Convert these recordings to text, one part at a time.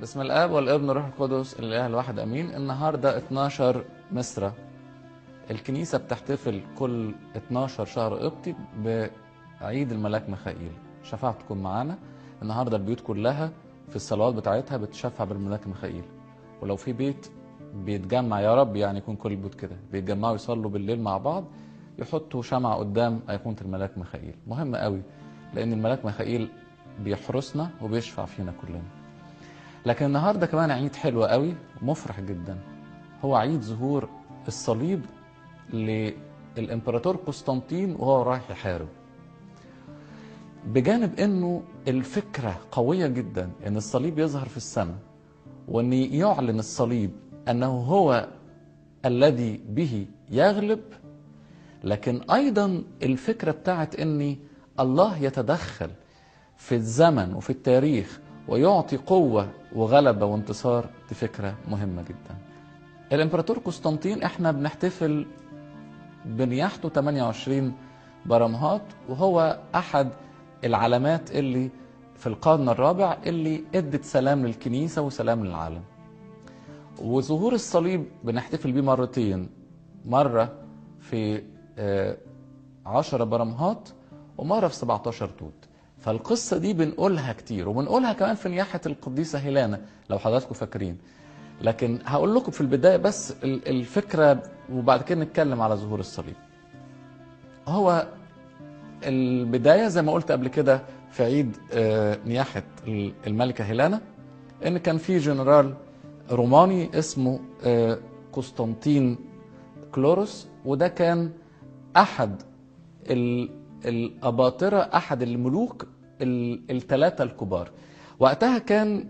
بسم الاب والابن والروح القدس الاله الواحد امين النهارده 12 مصر الكنيسه بتحتفل كل 12 شهر قبطي بعيد الملاك ميخائيل شفاعتكم معانا النهارده البيوت كلها في الصلوات بتاعتها بتشفع بالملاك ميخائيل ولو في بيت بيتجمع يا رب يعني يكون كل البيوت كده بيتجمعوا يصلوا بالليل مع بعض يحطوا شمعة قدام أيقونة الملاك ميخائيل مهم قوي لأن الملاك ميخائيل بيحرسنا وبيشفع فينا كلنا لكن النهارده كمان عيد حلو قوي ومفرح جدا هو عيد ظهور الصليب للامبراطور قسطنطين وهو رايح يحارب بجانب انه الفكره قويه جدا ان الصليب يظهر في السماء وان يعلن الصليب انه هو الذي به يغلب لكن ايضا الفكره بتاعت ان الله يتدخل في الزمن وفي التاريخ ويعطي قوة وغلبة وانتصار دي فكرة مهمة جدا الامبراطور قسطنطين احنا بنحتفل بنياحته 28 برمهات وهو احد العلامات اللي في القرن الرابع اللي ادت سلام للكنيسة وسلام للعالم وظهور الصليب بنحتفل بيه مرتين مرة في عشرة برمهات ومرة في 17 توت فالقصة دي بنقولها كتير وبنقولها كمان في نياحة القديسة هيلانا لو حضراتكم فاكرين لكن هقول لكم في البداية بس الفكرة وبعد كده نتكلم على ظهور الصليب هو البداية زي ما قلت قبل كده في عيد نياحة الملكة هيلانا ان كان في جنرال روماني اسمه قسطنطين كلوروس وده كان احد الأباطرة أحد الملوك الثلاثة الكبار وقتها كان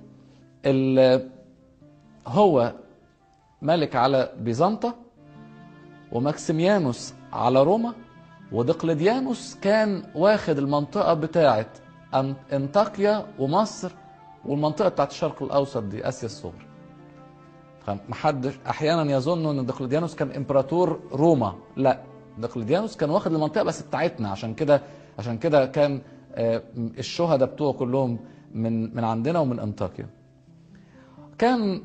هو ملك على بيزنطة وماكسيميانوس على روما ودقلديانوس كان واخد المنطقة بتاعة انطاكيا ومصر والمنطقة بتاعت الشرق الأوسط دي آسيا الصغرى فمحدش أحيانا يظن أن دقلديانوس كان إمبراطور روما لا دقلديانوس كان واخد المنطقه بس بتاعتنا عشان كده عشان كده كان الشهداء بتوعه كلهم من من عندنا ومن انطاكيا. كان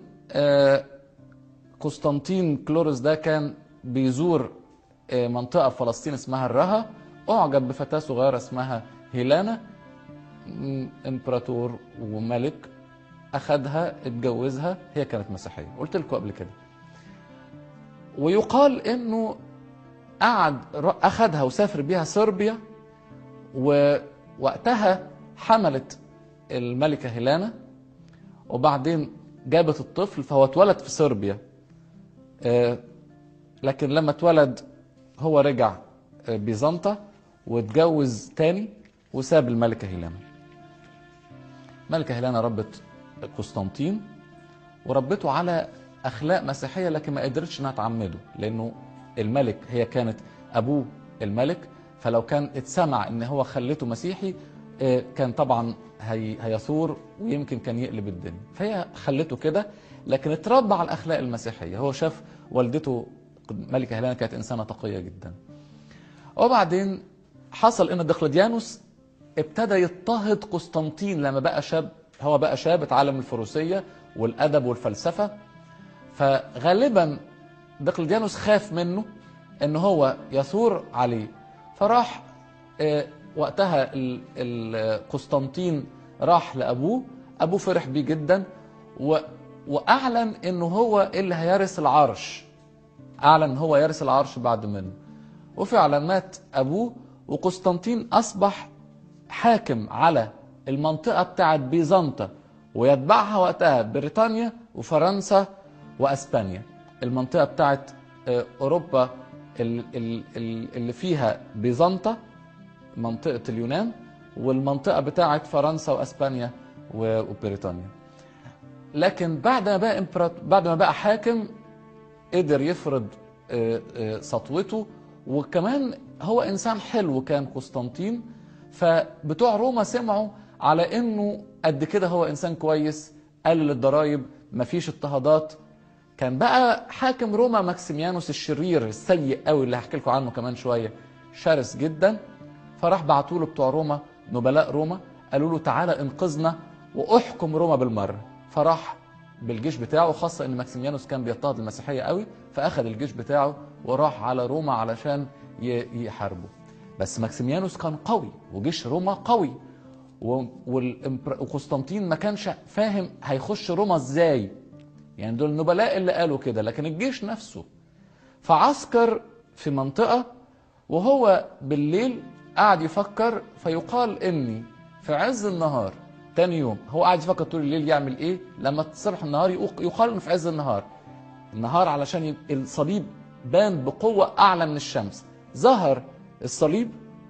قسطنطين كلورس ده كان بيزور منطقه في فلسطين اسمها الرها اعجب بفتاه صغيره اسمها هيلانا امبراطور وملك اخذها اتجوزها هي كانت مسيحيه قلت لكم قبل كده ويقال انه قعد اخذها وسافر بيها صربيا ووقتها حملت الملكه هيلانا وبعدين جابت الطفل فهو اتولد في صربيا لكن لما اتولد هو رجع بيزنطة واتجوز تاني وساب الملكه هيلانا الملكه هيلانا ربت قسطنطين وربته على اخلاق مسيحيه لكن ما قدرتش انها تعمده لانه الملك هي كانت ابوه الملك فلو كان اتسمع ان هو خلته مسيحي كان طبعا هي هيثور ويمكن كان يقلب الدنيا فهي خلته كده لكن اتربى على الاخلاق المسيحيه هو شاف والدته ملكه هيلانا كانت انسانه تقيه جدا وبعدين حصل ان دقلديانوس ابتدى يضطهد قسطنطين لما بقى شاب هو بقى شاب اتعلم الفروسيه والادب والفلسفه فغالبا دقلديانوس خاف منه ان هو يثور عليه فراح وقتها قسطنطين راح لابوه ابوه فرح بيه جدا واعلن انه هو اللي هيرث العرش اعلن هو يرث العرش بعد منه وفعلا مات ابوه وقسطنطين اصبح حاكم على المنطقه بتاعت بيزنطه ويتبعها وقتها بريطانيا وفرنسا واسبانيا المنطقه بتاعت اوروبا اللي فيها بيزنطة منطقه اليونان والمنطقه بتاعت فرنسا واسبانيا وبريطانيا لكن بعد ما بقى بعد ما بقى حاكم قدر يفرض سطوته وكمان هو انسان حلو كان قسطنطين فبتوع روما سمعوا على انه قد كده هو انسان كويس قلل الضرايب مفيش اضطهادات كان بقى حاكم روما ماكسيميانوس الشرير السيء قوي اللي هحكي لكم عنه كمان شويه شرس جدا فراح بعتوا له بتوع روما نبلاء روما قالوا له تعالى انقذنا واحكم روما بالمره فراح بالجيش بتاعه خاصة ان ماكسيميانوس كان بيضطهد المسيحية قوي فاخذ الجيش بتاعه وراح على روما علشان ي- يحاربه بس ماكسيميانوس كان قوي وجيش روما قوي و- والإمبر- وقسطنطين ما كانش فاهم هيخش روما ازاي يعني دول النبلاء اللي قالوا كده لكن الجيش نفسه فعسكر في منطقة وهو بالليل قاعد يفكر فيقال اني في عز النهار تاني يوم هو قاعد يفكر طول الليل يعمل ايه لما تصبح النهار يق- يقال انه في عز النهار النهار علشان ي- الصليب بان بقوة اعلى من الشمس ظهر الصليب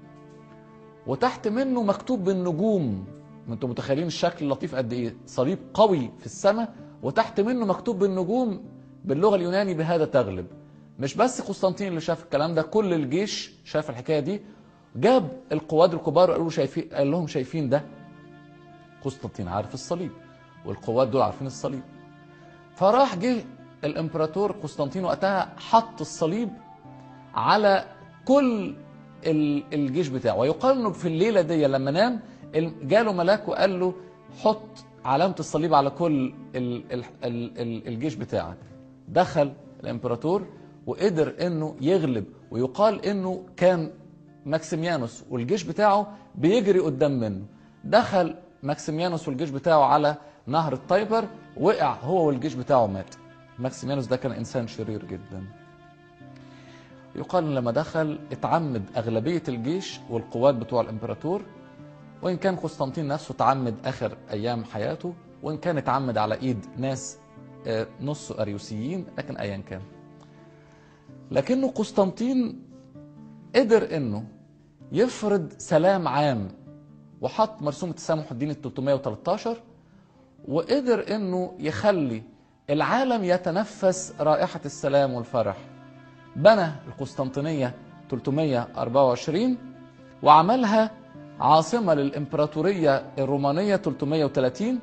وتحت منه مكتوب بالنجوم ما انتم متخيلين الشكل اللطيف قد ايه صليب قوي في السماء وتحت منه مكتوب بالنجوم باللغه اليوناني بهذا تغلب مش بس قسطنطين اللي شاف الكلام ده كل الجيش شاف الحكايه دي جاب القواد الكبار وقالوا شايفين قال لهم شايفين ده قسطنطين عارف الصليب والقوات دول عارفين الصليب فراح جه الامبراطور قسطنطين وقتها حط الصليب على كل ال- الجيش بتاعه ويقال انه في الليله دي لما نام ال- جاله ملاك وقال له حط علامه الصليب على كل ال ال ال ال الجيش بتاعك دخل الامبراطور وقدر انه يغلب ويقال انه كان ماكسيميانوس والجيش بتاعه بيجري قدام منه دخل ماكسيميانوس والجيش بتاعه على نهر التايبر وقع هو والجيش بتاعه مات ماكسيميانوس ده كان انسان شرير جدا يقال إن لما دخل اتعمد أغلبية الجيش والقوات بتوع الإمبراطور وإن كان قسطنطين نفسه تعمد آخر أيام حياته وإن كان اتعمد على إيد ناس آه، نص أريوسيين لكن أيا كان لكنه قسطنطين قدر إنه يفرض سلام عام وحط مرسوم التسامح الديني 313 وقدر إنه يخلي العالم يتنفس رائحة السلام والفرح بنى القسطنطينية 324 وعملها عاصمة للإمبراطورية الرومانية 330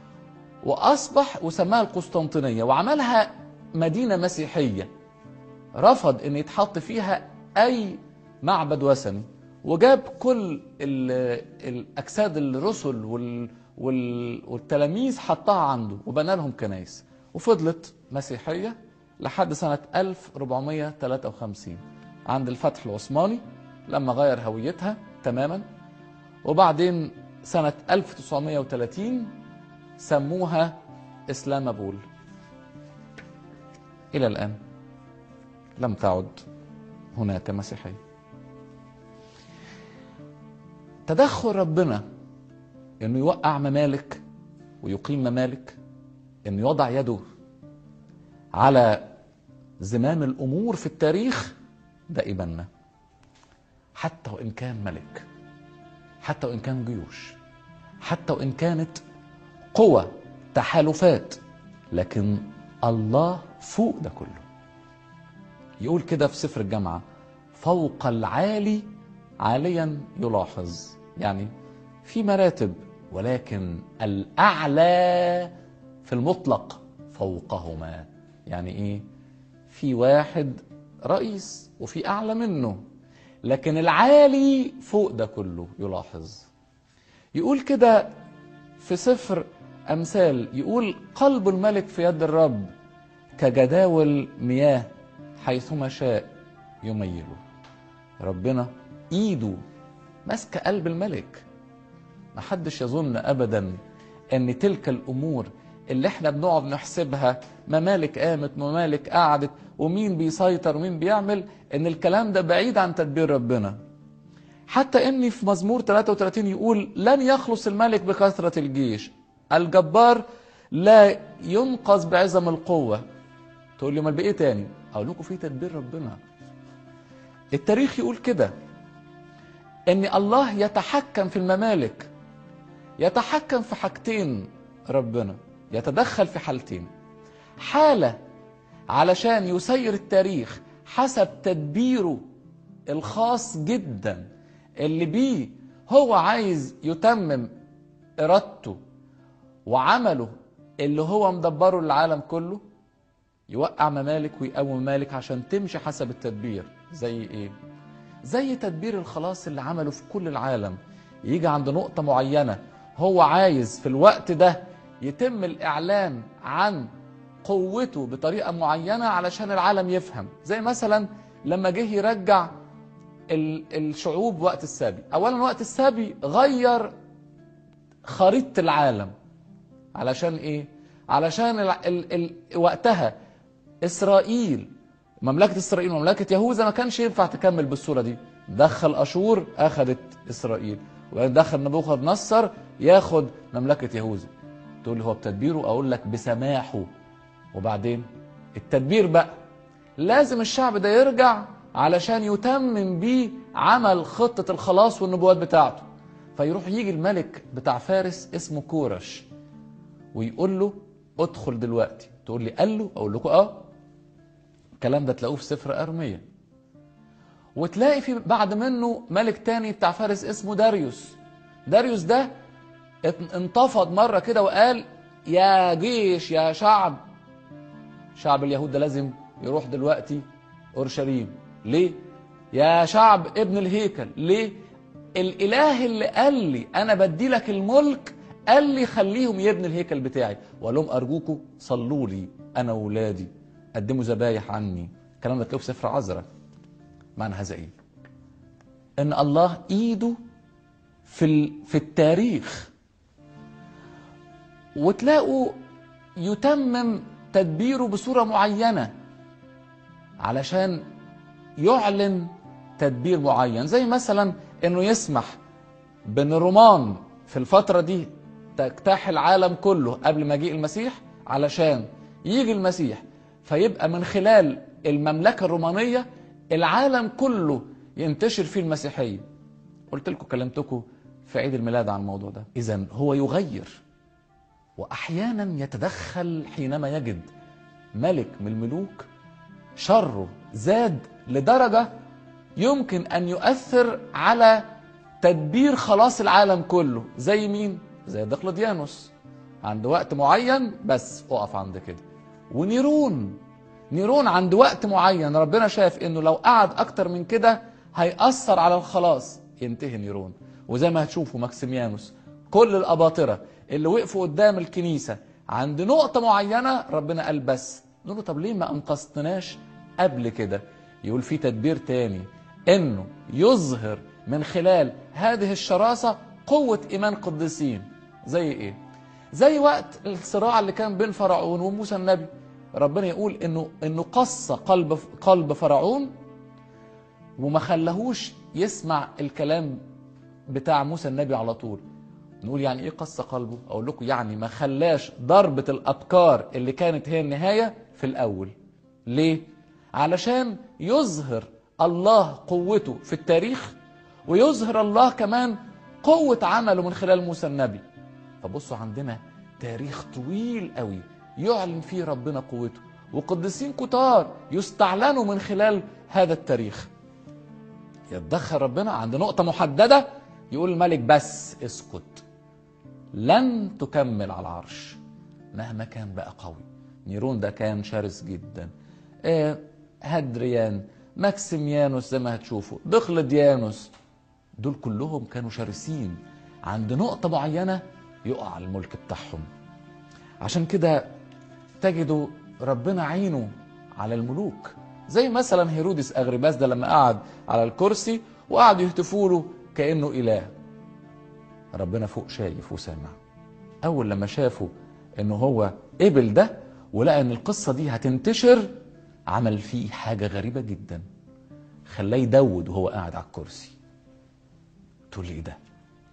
وأصبح وسماها القسطنطينية وعملها مدينة مسيحية رفض أن يتحط فيها أي معبد وثني وجاب كل ال- الأجساد الرسل وال وال والتلاميذ حطها عنده وبنى لهم كنايس وفضلت مسيحية لحد سنة 1453 عند الفتح العثماني لما غير هويتها تماما وبعدين سنة 1930 سموها إسلام بول إلى الآن لم تعد هناك مسيحية تدخل ربنا انه يوقع ممالك ويقيم ممالك انه يضع يده على زمام الامور في التاريخ ده ايماننا حتى وان كان ملك حتى وان كان جيوش حتى وان كانت قوى تحالفات لكن الله فوق ده كله يقول كده في سفر الجامعه فوق العالي عاليا يلاحظ يعني في مراتب ولكن الاعلى في المطلق فوقهما يعني ايه في واحد رئيس وفي اعلى منه لكن العالي فوق ده كله يلاحظ يقول كده في سفر امثال يقول قلب الملك في يد الرب كجداول مياه حيثما شاء يميله ربنا ايده ماسكه قلب الملك محدش يظن ابدا ان تلك الامور اللي احنا بنقعد نحسبها ممالك قامت ممالك قعدت ومين بيسيطر ومين بيعمل ان الكلام ده بعيد عن تدبير ربنا حتى اني في مزمور 33 يقول لن يخلص الملك بكثرة الجيش الجبار لا ينقذ بعظم القوة تقول لي امال بايه تاني اقول لكم في تدبير ربنا التاريخ يقول كده ان الله يتحكم في الممالك يتحكم في حاجتين ربنا يتدخل في حالتين حالة علشان يسير التاريخ حسب تدبيره الخاص جدا اللي بيه هو عايز يتمم ارادته وعمله اللي هو مدبره للعالم كله يوقع ممالك ويقوم ممالك عشان تمشي حسب التدبير زي ايه زي تدبير الخلاص اللي عمله في كل العالم يجي عند نقطة معينة هو عايز في الوقت ده يتم الإعلان عن قوته بطريقة معينة علشان العالم يفهم زي مثلا لما جه يرجع ال- الشعوب وقت السبي أولا وقت السبي غير خريطة العالم علشان إيه؟ علشان ال ال ال وقتها إسرائيل مملكة إسرائيل ومملكة يهوذا ما كانش ينفع تكمل بالصورة دي دخل أشور أخذت إسرائيل وبعدين دخل نبوخذ نصر ياخد مملكة يهوذا تقول لي هو بتدبيره أقول لك بسماحه وبعدين التدبير بقى لازم الشعب ده يرجع علشان يتمم بيه عمل خطة الخلاص والنبوات بتاعته فيروح يجي الملك بتاع فارس اسمه كورش ويقول له ادخل دلوقتي تقول لي قال له اقول لكم اه الكلام ده تلاقوه في سفر ارميه وتلاقي في بعد منه ملك تاني بتاع فارس اسمه داريوس داريوس ده ات- انتفض مره كده وقال يا جيش يا شعب شعب اليهود ده لازم يروح دلوقتي اورشليم ليه يا شعب ابن الهيكل ليه الاله اللي قال لي انا بدي لك الملك قال لي خليهم يبني الهيكل بتاعي وقال لهم ارجوكم صلوا لي انا واولادي قدموا ذبايح عني الكلام ده تلاقوه في سفر عذراء معنى هذا ايه ان الله ايده في ال- في التاريخ وتلاقوا يتمم تدبيره بصوره معينه علشان يعلن تدبير معين زي مثلا انه يسمح بان الرومان في الفتره دي تجتاح العالم كله قبل مجيء المسيح علشان يجي المسيح فيبقى من خلال المملكه الرومانيه العالم كله ينتشر فيه المسيحيه قلت لكم كلمتكم في عيد الميلاد عن الموضوع ده اذا هو يغير واحيانا يتدخل حينما يجد ملك من الملوك شره زاد لدرجه يمكن ان يؤثر على تدبير خلاص العالم كله زي مين زي دقلديانوس عند وقت معين بس اقف عند كده ونيرون نيرون عند وقت معين ربنا شاف انه لو قعد اكتر من كده هيأثر على الخلاص ينتهي نيرون وزي ما هتشوفوا ماكسيميانوس كل الاباطره اللي وقفوا قدام الكنيسه عند نقطه معينه ربنا قال بس نقول له طب ليه ما انقذتناش قبل كده يقول في تدبير تاني انه يظهر من خلال هذه الشراسه قوه ايمان قديسين زي ايه زي وقت الصراع اللي كان بين فرعون وموسى النبي ربنا يقول انه انه قص قلب قلب فرعون وما خلاهوش يسمع الكلام بتاع موسى النبي على طول نقول يعني ايه قص قلبه اقول لكم يعني ما خلاش ضربة الابكار اللي كانت هي النهاية في الاول ليه علشان يظهر الله قوته في التاريخ ويظهر الله كمان قوة عمله من خلال موسى النبي فبصوا عندنا تاريخ طويل قوي يعلن فيه ربنا قوته وقديسين كتار يستعلنوا من خلال هذا التاريخ يتدخل ربنا عند نقطة محددة يقول الملك بس اسكت لن تكمل على العرش مهما كان بقى قوي نيرون ده كان شرس جدا آه هدريان ماكسيميانوس زي ما هتشوفوا دقلديانوس دول كلهم كانوا شرسين عند نقطة معينة يقع الملك بتاعهم عشان كده تجدوا ربنا عينه على الملوك زي مثلا هيرودس اغرباس ده لما قعد على الكرسي وقعدوا يهتفوا له كانه اله ربنا فوق شايف وسامع اول لما شافوا انه هو قبل ده ولقى ان القصه دي هتنتشر عمل فيه حاجه غريبه جدا خلاه يدود وهو قاعد على الكرسي تقول لي ايه ده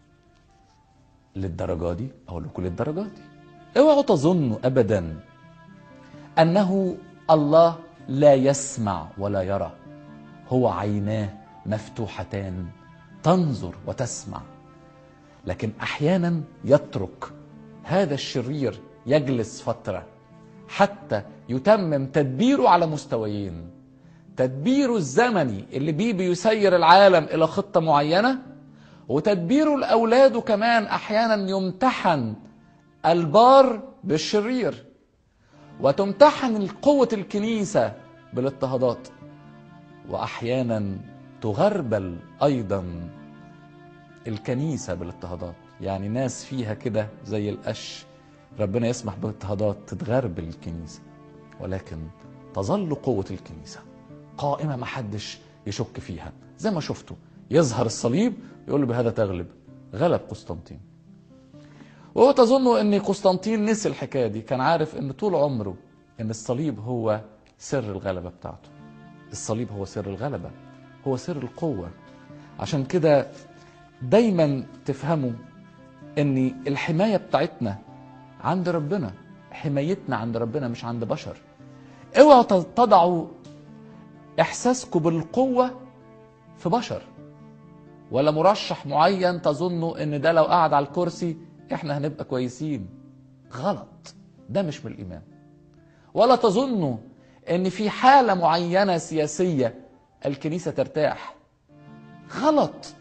للدرجه دي اقول لكم للدرجه دي اوعوا تظنوا ابدا انه الله لا يسمع ولا يرى هو عيناه مفتوحتان تنظر وتسمع لكن احيانا يترك هذا الشرير يجلس فتره حتى يتمم تدبيره على مستويين تدبيره الزمني اللي بيه بيسير العالم الى خطه معينه وتدبيره لاولاده كمان احيانا يمتحن البار بالشرير وتمتحن قوة الكنيسة بالاضطهادات وأحيانا تغربل أيضا الكنيسة بالاضطهادات يعني ناس فيها كده زي القش ربنا يسمح باضطهادات تتغربل الكنيسة ولكن تظل قوة الكنيسة قائمة ما حدش يشك فيها زي ما شفتوا يظهر الصليب يقول له بهذا تغلب غلب قسطنطين وهو تظن ان قسطنطين نسي الحكايه دي كان عارف ان طول عمره ان الصليب هو سر الغلبه بتاعته الصليب هو سر الغلبه هو سر القوه عشان كده دايما تفهموا ان الحمايه بتاعتنا عند ربنا حمايتنا عند ربنا مش عند بشر اوعوا تضعوا احساسكم بالقوه في بشر ولا مرشح معين تظنوا ان ده لو قعد على الكرسي احنا هنبقى كويسين غلط ده مش من الايمان ولا تظنوا ان في حاله معينه سياسيه الكنيسه ترتاح غلط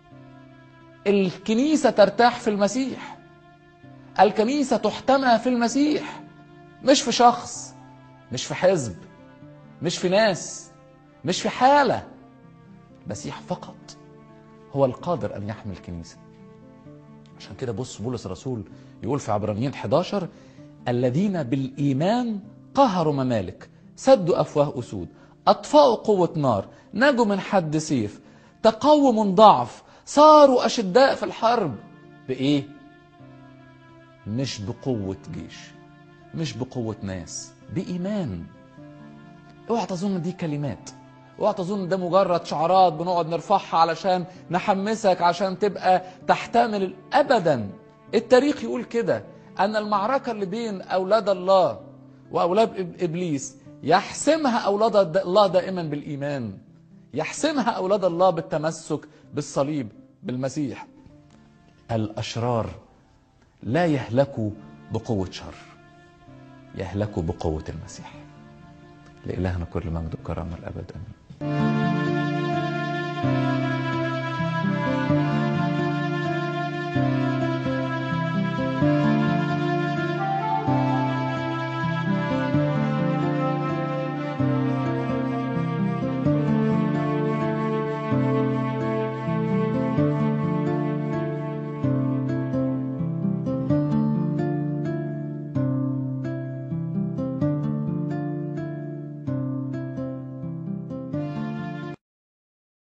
الكنيسه ترتاح في المسيح الكنيسه تحتمى في المسيح مش في شخص مش في حزب مش في ناس مش في حاله المسيح فقط هو القادر ان يحمي الكنيسه عشان كده بص بولس الرسول يقول في عبرانيين 11 الذين بالايمان قهروا ممالك سدوا افواه اسود اطفاوا قوه نار نجوا من حد سيف تقوموا من ضعف صاروا اشداء في الحرب بايه مش بقوه جيش مش بقوه ناس بايمان اوعى تظن دي كلمات اوعى تظن ده مجرد شعارات بنقعد نرفعها علشان نحمسك عشان تبقى تحتمل ابدا التاريخ يقول كده ان المعركه اللي بين اولاد الله واولاد ابليس يحسمها اولاد الله دائما بالايمان يحسمها اولاد الله بالتمسك بالصليب بالمسيح الاشرار لا يهلكوا بقوه شر يهلكوا بقوه المسيح لإلهنا كل مجد وكرامه الابد امين thank you